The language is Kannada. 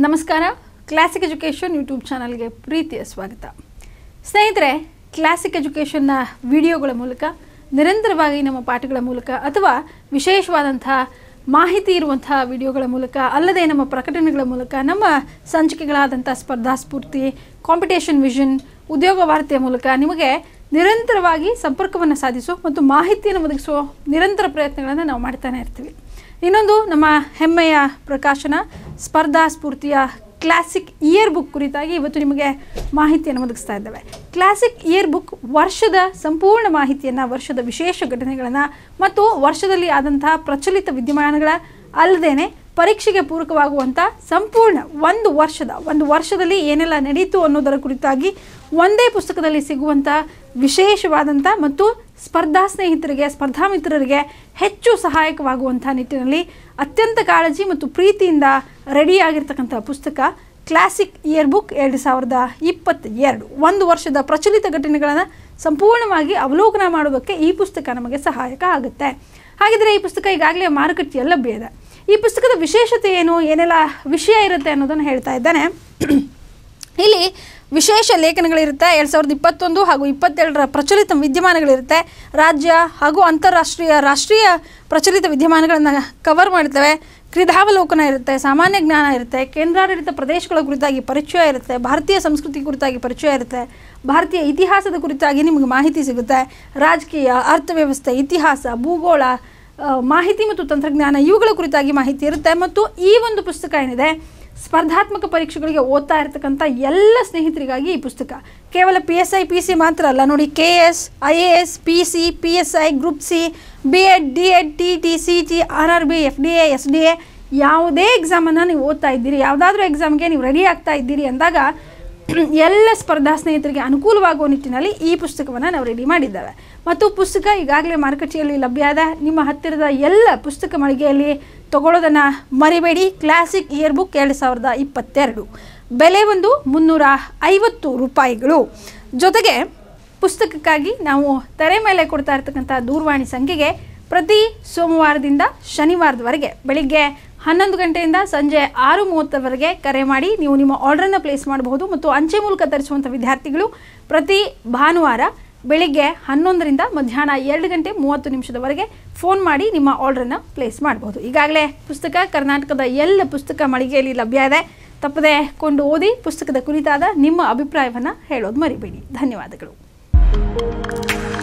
ನಮಸ್ಕಾರ ಕ್ಲಾಸಿಕ್ ಎಜುಕೇಷನ್ ಯೂಟ್ಯೂಬ್ ಚಾನಲ್ಗೆ ಪ್ರೀತಿಯ ಸ್ವಾಗತ ಸ್ನೇಹಿತರೆ ಕ್ಲಾಸಿಕ್ ಎಜುಕೇಷನ್ನ ವಿಡಿಯೋಗಳ ಮೂಲಕ ನಿರಂತರವಾಗಿ ನಮ್ಮ ಪಾಠಗಳ ಮೂಲಕ ಅಥವಾ ವಿಶೇಷವಾದಂಥ ಮಾಹಿತಿ ಇರುವಂಥ ವಿಡಿಯೋಗಳ ಮೂಲಕ ಅಲ್ಲದೆ ನಮ್ಮ ಪ್ರಕಟಣೆಗಳ ಮೂಲಕ ನಮ್ಮ ಸಂಚಿಕೆಗಳಾದಂಥ ಸ್ಪರ್ಧಾ ಸ್ಫೂರ್ತಿ ಕಾಂಪಿಟೇಷನ್ ವಿಷನ್ ಉದ್ಯೋಗ ವಾರ್ತೆಯ ಮೂಲಕ ನಿಮಗೆ ನಿರಂತರವಾಗಿ ಸಂಪರ್ಕವನ್ನು ಸಾಧಿಸೋ ಮತ್ತು ಮಾಹಿತಿಯನ್ನು ಒದಗಿಸುವ ನಿರಂತರ ಪ್ರಯತ್ನಗಳನ್ನು ನಾವು ಮಾಡ್ತಾನೆ ಇರ್ತೀವಿ ಇನ್ನೊಂದು ನಮ್ಮ ಹೆಮ್ಮೆಯ ಪ್ರಕಾಶನ ಸ್ಪರ್ಧಾ ಸ್ಫೂರ್ತಿಯ ಕ್ಲಾಸಿಕ್ ಇಯರ್ ಬುಕ್ ಕುರಿತಾಗಿ ಇವತ್ತು ನಿಮಗೆ ಮಾಹಿತಿಯನ್ನು ಒದಗಿಸ್ತಾ ಇದ್ದೇವೆ ಕ್ಲಾಸಿಕ್ ಇಯರ್ ಬುಕ್ ವರ್ಷದ ಸಂಪೂರ್ಣ ಮಾಹಿತಿಯನ್ನು ವರ್ಷದ ವಿಶೇಷ ಘಟನೆಗಳನ್ನು ಮತ್ತು ವರ್ಷದಲ್ಲಿ ಆದಂತಹ ಪ್ರಚಲಿತ ವಿದ್ಯಮಾನಗಳ ಅಲ್ಲದೇನೆ ಪರೀಕ್ಷೆಗೆ ಪೂರಕವಾಗುವಂಥ ಸಂಪೂರ್ಣ ಒಂದು ವರ್ಷದ ಒಂದು ವರ್ಷದಲ್ಲಿ ಏನೆಲ್ಲ ನಡೀತು ಅನ್ನೋದರ ಕುರಿತಾಗಿ ಒಂದೇ ಪುಸ್ತಕದಲ್ಲಿ ಸಿಗುವಂಥ ವಿಶೇಷವಾದಂಥ ಮತ್ತು ಸ್ಪರ್ಧಾ ಸ್ನೇಹಿತರಿಗೆ ಸ್ಪರ್ಧಾ ಮಿತ್ರರಿಗೆ ಹೆಚ್ಚು ಸಹಾಯಕವಾಗುವಂಥ ನಿಟ್ಟಿನಲ್ಲಿ ಅತ್ಯಂತ ಕಾಳಜಿ ಮತ್ತು ಪ್ರೀತಿಯಿಂದ ರೆಡಿಯಾಗಿರ್ತಕ್ಕಂಥ ಪುಸ್ತಕ ಕ್ಲಾಸಿಕ್ ಇಯರ್ ಬುಕ್ ಎರಡು ಸಾವಿರದ ಇಪ್ಪತ್ತೆರಡು ಒಂದು ವರ್ಷದ ಪ್ರಚಲಿತ ಘಟನೆಗಳನ್ನು ಸಂಪೂರ್ಣವಾಗಿ ಅವಲೋಕನ ಮಾಡೋದಕ್ಕೆ ಈ ಪುಸ್ತಕ ನಮಗೆ ಸಹಾಯಕ ಆಗುತ್ತೆ ಹಾಗಿದ್ರೆ ಈ ಪುಸ್ತಕ ಈಗಾಗಲೇ ಮಾರುಕಟ್ಟೆಯಲ್ಲಿ ಲಭ್ಯ ಇದೆ ಈ ಪುಸ್ತಕದ ವಿಶೇಷತೆ ಏನು ಏನೆಲ್ಲ ವಿಷಯ ಇರುತ್ತೆ ಅನ್ನೋದನ್ನು ಹೇಳ್ತಾ ಇದ್ದಾನೆ ಇಲ್ಲಿ ವಿಶೇಷ ಲೇಖನಗಳಿರುತ್ತೆ ಎರಡು ಸಾವಿರದ ಇಪ್ಪತ್ತೊಂದು ಹಾಗೂ ಇಪ್ಪತ್ತೆರಡರ ಪ್ರಚಲಿತ ವಿದ್ಯಮಾನಗಳಿರುತ್ತೆ ರಾಜ್ಯ ಹಾಗೂ ಅಂತಾರಾಷ್ಟ್ರೀಯ ರಾಷ್ಟ್ರೀಯ ಪ್ರಚಲಿತ ವಿದ್ಯಮಾನಗಳನ್ನು ಕವರ್ ಮಾಡ್ತವೆ ಕ್ರೀಡಾವಲೋಕನ ಇರುತ್ತೆ ಸಾಮಾನ್ಯ ಜ್ಞಾನ ಇರುತ್ತೆ ಕೇಂದ್ರಾಡಳಿತ ಪ್ರದೇಶಗಳ ಕುರಿತಾಗಿ ಪರಿಚಯ ಇರುತ್ತೆ ಭಾರತೀಯ ಸಂಸ್ಕೃತಿ ಕುರಿತಾಗಿ ಪರಿಚಯ ಇರುತ್ತೆ ಭಾರತೀಯ ಇತಿಹಾಸದ ಕುರಿತಾಗಿ ನಿಮಗೆ ಮಾಹಿತಿ ಸಿಗುತ್ತೆ ರಾಜಕೀಯ ಅರ್ಥವ್ಯವಸ್ಥೆ ಇತಿಹಾಸ ಭೂಗೋಳ ಆ, ಮಾಹಿತಿ ಮತ್ತು ತಂತ್ರಜ್ಞಾನ ಇವುಗಳ ಕುರಿತಾಗಿ ಮಾಹಿತಿ ಇರುತ್ತೆ ಮತ್ತು ಈ ಒಂದು ಪುಸ್ತಕ ಏನಿದೆ ಸ್ಪರ್ಧಾತ್ಮಕ ಪರೀಕ್ಷೆಗಳಿಗೆ ಓದ್ತಾ ಇರತಕ್ಕಂಥ ಎಲ್ಲ ಸ್ನೇಹಿತರಿಗಾಗಿ ಈ ಪುಸ್ತಕ ಕೇವಲ P S I P C ಮಾತ್ರ ಅಲ್ಲ ನೋಡಿ K S I A S P C P S I group C B Ed D Ed T T C T R R B F D A S D A ಯಾವುದೇ ಎಕ್ಸಾಮನ್ನು ನೀವು ಓದ್ತಾ ಇದ್ದೀರಿ ಯಾವುದಾದ್ರೂ ಎಕ್ಸಾಮ್ಗೆ ನೀವು ರೆಡಿ ಆಗ್ತಾ ಇದ್ದೀರಿ ಅಂದಾಗ ಎಲ್ಲ ಸ್ಪರ್ಧಾ ಸ್ನೇಹಿತರಿಗೆ ಅನುಕೂಲವಾಗುವ ನಿಟ್ಟಿನಲ್ಲಿ ಈ ಪುಸ್ತಕವನ್ನು ನಾವು ರೆಡಿ ಮಾಡಿದ್ದೇವೆ ಮತ್ತು ಪುಸ್ತಕ ಈಗಾಗಲೇ ಮಾರುಕಟ್ಟೆಯಲ್ಲಿ ಲಭ್ಯ ಇದೆ ನಿಮ್ಮ ಹತ್ತಿರದ ಎಲ್ಲ ಪುಸ್ತಕ ಮಳಿಗೆಯಲ್ಲಿ ತಗೊಳ್ಳೋದನ್ನು ಮರಿಬೇಡಿ ಕ್ಲಾಸಿಕ್ ಇಯರ್ ಬುಕ್ ಎರಡು ಸಾವಿರದ ಇಪ್ಪತ್ತೆರಡು ಬೆಲೆ ಒಂದು ಮುನ್ನೂರ ಐವತ್ತು ರೂಪಾಯಿಗಳು ಜೊತೆಗೆ ಪುಸ್ತಕಕ್ಕಾಗಿ ನಾವು ತೆರೆ ಮೇಲೆ ಕೊಡ್ತಾ ಇರ್ತಕ್ಕಂಥ ದೂರವಾಣಿ ಸಂಖ್ಯೆಗೆ ಪ್ರತಿ ಸೋಮವಾರದಿಂದ ಶನಿವಾರದವರೆಗೆ ಬೆಳಿಗ್ಗೆ ಹನ್ನೊಂದು ಗಂಟೆಯಿಂದ ಸಂಜೆ ಆರು ಮೂವತ್ತರವರೆಗೆ ಕರೆ ಮಾಡಿ ನೀವು ನಿಮ್ಮ ಆರ್ಡ್ರನ್ನು ಪ್ಲೇಸ್ ಮಾಡಬಹುದು ಮತ್ತು ಅಂಚೆ ಮೂಲಕ ತರಿಸುವಂಥ ವಿದ್ಯಾರ್ಥಿಗಳು ಪ್ರತಿ ಭಾನುವಾರ ಬೆಳಿಗ್ಗೆ ಹನ್ನೊಂದರಿಂದ ಮಧ್ಯಾಹ್ನ ಎರಡು ಗಂಟೆ ಮೂವತ್ತು ನಿಮಿಷದವರೆಗೆ ಫೋನ್ ಮಾಡಿ ನಿಮ್ಮ ಆರ್ಡ್ರನ್ನು ಪ್ಲೇಸ್ ಮಾಡಬಹುದು ಈಗಾಗಲೇ ಪುಸ್ತಕ ಕರ್ನಾಟಕದ ಎಲ್ಲ ಪುಸ್ತಕ ಮಳಿಗೆಯಲ್ಲಿ ಲಭ್ಯ ಇದೆ ತಪ್ಪದೆ ಕೊಂಡು ಓದಿ ಪುಸ್ತಕದ ಕುರಿತಾದ ನಿಮ್ಮ ಅಭಿಪ್ರಾಯವನ್ನು ಹೇಳೋದು ಮರಿಬೇಡಿ ಧನ್ಯವಾದಗಳು